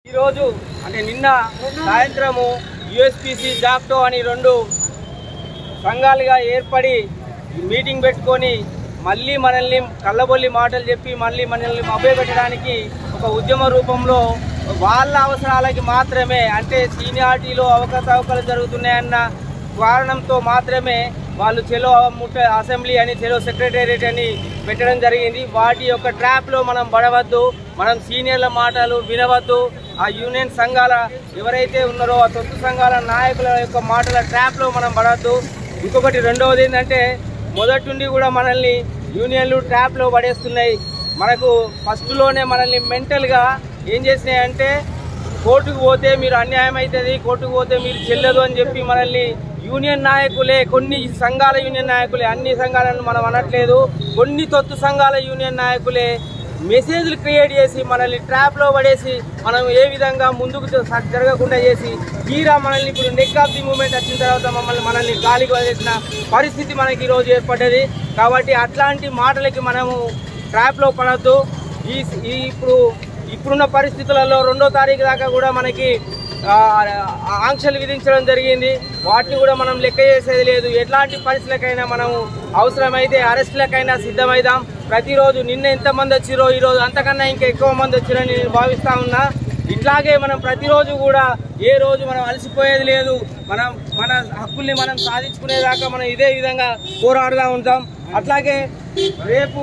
ఈరోజు అంటే నిన్న సాయంత్రము యుఎస్పిసి జాక్టో అని రెండు సంఘాలుగా ఏర్పడి మీటింగ్ పెట్టుకొని మళ్ళీ మనల్ని కళ్ళబొల్లి మాటలు చెప్పి మళ్ళీ మనల్ని మభ్యపెట్టడానికి ఒక ఉద్యమ రూపంలో వాళ్ళ అవసరాలకి మాత్రమే అంటే సీనియారిటీలో అవకతవకలు జరుగుతున్నాయన్న కారణంతో మాత్రమే వాళ్ళు చెలో ముట్ట అసెంబ్లీ అని చెలో సెక్రటేరియట్ అని పెట్టడం జరిగింది వాటి యొక్క ట్రాప్లో మనం పడవద్దు మనం సీనియర్ల మాటలు వినవద్దు ఆ యూనియన్ సంఘాల ఎవరైతే ఉన్నారో ఆ తొత్తు సంఘాల నాయకుల యొక్క మాటల ట్రాప్లో మనం పడవద్దు ఇంకొకటి రెండవది ఏంటంటే మొదటి నుండి కూడా మనల్ని యూనియన్లు ట్రాప్లో పడేస్తున్నాయి మనకు ఫస్ట్లోనే మనల్ని మెంటల్గా ఏం చేసినాయంటే కోర్టుకు పోతే మీరు అన్యాయం అవుతుంది కోర్టుకు పోతే మీరు చెల్లదు అని చెప్పి మనల్ని యూనియన్ నాయకులే కొన్ని సంఘాల యూనియన్ నాయకులే అన్ని సంఘాలను మనం అనట్లేదు కొన్ని తొత్తు సంఘాల యూనియన్ నాయకులే మెసేజ్లు క్రియేట్ చేసి మనల్ని ట్రాప్లో పడేసి మనం ఏ విధంగా ముందుకు జ- జరగకుండా చేసి తీరా మనల్ని ఇప్పుడు నెక్ ఆఫ్ ది మూమెంట్ వచ్చిన తర్వాత మమ్మల్ని మనల్ని గాలికి వదిలేసిన పరిస్థితి మనకి ఈరోజు ఏర్పడ్డది కాబట్టి అట్లాంటి మాటలకి మనము ట్రాప్లో పడద్దు ఈ ఈ ఇప్పుడు ఇప్పుడున్న పరిస్థితులలో రెండో తారీఖు దాకా కూడా మనకి ఆ, ఆ, ఆంక్షలు విధించడం జరిగింది వాటిని కూడా మనం లెక్క చేసేది లేదు ఎట్లాంటి పరిస్థితులకైనా మనం అవసరమైతే అరెస్టులకైనా సిద్ధమైదాం ప్రతిరోజు నిన్న ఎంతమంది వచ్చిరో ఈరోజు అంతకన్నా ఇంకా ఎక్కువ మంది వచ్చిరని నేను భావిస్తా ఉన్నా ఇట్లాగే మనం ప్రతిరోజు కూడా ఏ రోజు మనం అలసిపోయేది లేదు మనం మన హక్కుల్ని మనం సాధించుకునేదాకా మనం ఇదే విధంగా పోరాడుతూ ఉంటాం అట్లాగే రేపు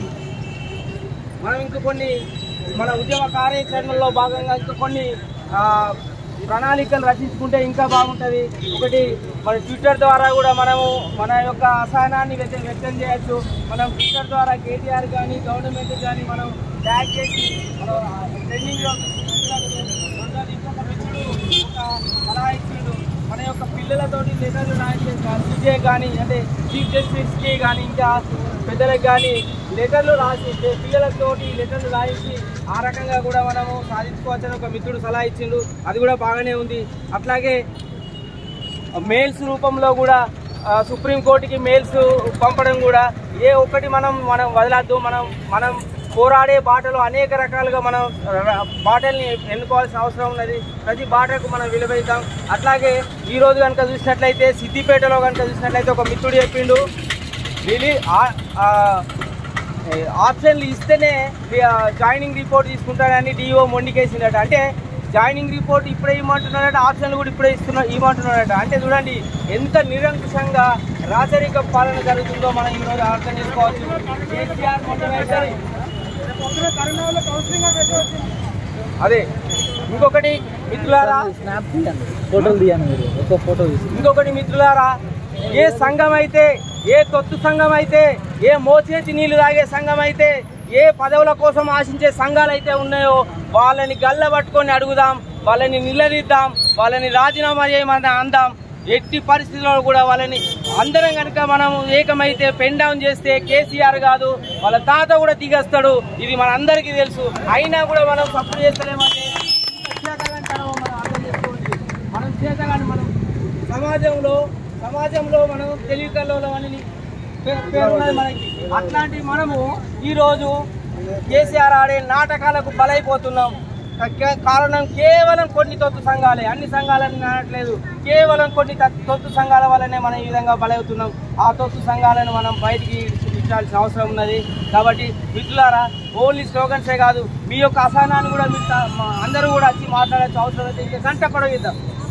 మనం ఇంకా కొన్ని మన ఉద్యమ కార్యాచరణలో భాగంగా ఇంకా కొన్ని ఆ, ప్రణాళికలు రచించుకుంటే ఇంకా బాగుంటుంది ఒకటి మన ట్విట్టర్ ద్వారా కూడా మనము మన యొక్క అసహనాన్ని వ్యక్తం వ్యక్తం చేయొచ్చు మనం ట్విట్టర్ ద్వారా కేటీఆర్ కానీ గవర్నమెంట్ కానీ మనం ట్యాగ్ చేసి మనం ట్రెండింగ్లో ఇంకొక మిత్రుడు ఒక సలహా ఇచ్చిండు మన యొక్క పిల్లలతోటి లెటర్లు రాయించేసి సీజే కానీ అంటే చీఫ్ జస్టిస్కి కానీ ఇంకా పెద్దలకు కానీ లెటర్లు రాసి పిల్లలతోటి లెటర్లు రాయించి ఆ రకంగా కూడా మనము సాధించుకోవచ్చని ఒక మిత్రుడు సలహా ఇచ్చిండు అది కూడా బాగానే ఉంది అట్లాగే మెయిల్స్ రూపంలో కూడా ఆ, సుప్రీంకోర్టుకి మెయిల్స్ పంపడం కూడా ఏ ఒక్కటి మనం మనం వదలద్దు మనం మనం పోరాడే బాటలో అనేక రకాలుగా మనం ర- బాటల్ని ఎన్నుకోవాల్సిన అవసరం ఉన్నది ప్రతి బాటకు మనం విలువైతాం అట్లాగే ఈ రోజు కనుక చూసినట్లయితే సిద్దిపేటలో కనుక చూసినట్లయితే ఒక మిత్రుడు చెప్పిండు రిలీ ఆ- ఆ, ఏ, ఆప్షన్లు ఇస్తేనే డి- ఆ, జాయినింగ్ రిపోర్ట్ తీసుకుంటాడని డిఓ మొండికేసిందట అంటే జాయినింగ్ రిపోర్ట్ ఇప్పుడే ఇవ్వమంటున్నాడట ఆప్షన్లు కూడా ఇప్పుడే ఇస్తున్నా ఇవ్వమంటున్నాడట అంటే చూడండి ఎంత నిరంకుశంగా రాచరిక పాలన జరుగుతుందో మనం ఈరోజు అర్థం చేసుకోవచ్చు కేసీఆర్ మొట్టమొదటిసారి అదే ఇంకొకటి మిత్రులారా స్నాప్ తీయండి ఫోటోలు తీయండి మీరు ఒక ఫోటో తీసి ఇంకొకటి మిత్రులారా ఏ సంఘం అయితే ఏ తొత్తు సంఘం అయితే ఏ మోచేతి నీళ్లు తాగే సంఘం అయితే ఏ పదవుల కోసం ఆశించే సంఘాలు అయితే ఉన్నాయో వాళ్ళని గల్ల పట్టుకొని అడుగుదాం వాళ్ళని నిలదీద్దాం వాళ్ళని రాజీనామా చేయమని అందాం ఎట్టి పరిస్థితుల్లో కూడా వాళ్ళని అందరం కనుక మనం ఏకమైతే పెన్ డౌన్ చేస్తే కేసీఆర్ కాదు వాళ్ళ తాత కూడా దిగస్తాడు ఇది మన అందరికీ తెలుసు అయినా కూడా మనం తప్పు చేస్తలేమంటే చేతగానితనం మనం అర్థం చేసుకోండి మనం చేతగాని మనం సమాజంలో సమాజంలో మనం తెలివికల్లో అని పేరున్నది మనకి అట్లాంటి మనము ఈరోజు కేసీఆర్ ఆడే నాటకాలకు బలైపోతున్నాం క- కారణం కేవలం కొన్ని తొత్తు సంఘాలే అన్ని సంఘాలని అనట్లేదు కేవలం కొన్ని త- తొత్తు సంఘాల వల్లనే మనం ఈ విధంగా బలవుతున్నాం ఆ తొత్తు సంఘాలను మనం బయటికి ఇచ్చాల్సిన అవసరం ఉన్నది కాబట్టి మిత్రులారా ఓన్లీ స్లోగన్సే కాదు మీ యొక్క అసహనాన్ని కూడా మీరు త- మా అందరూ కూడా వచ్చి మాట్లాడాల్సిన అవసరం అయితే ఇంకా గంట పొడగిద్దాం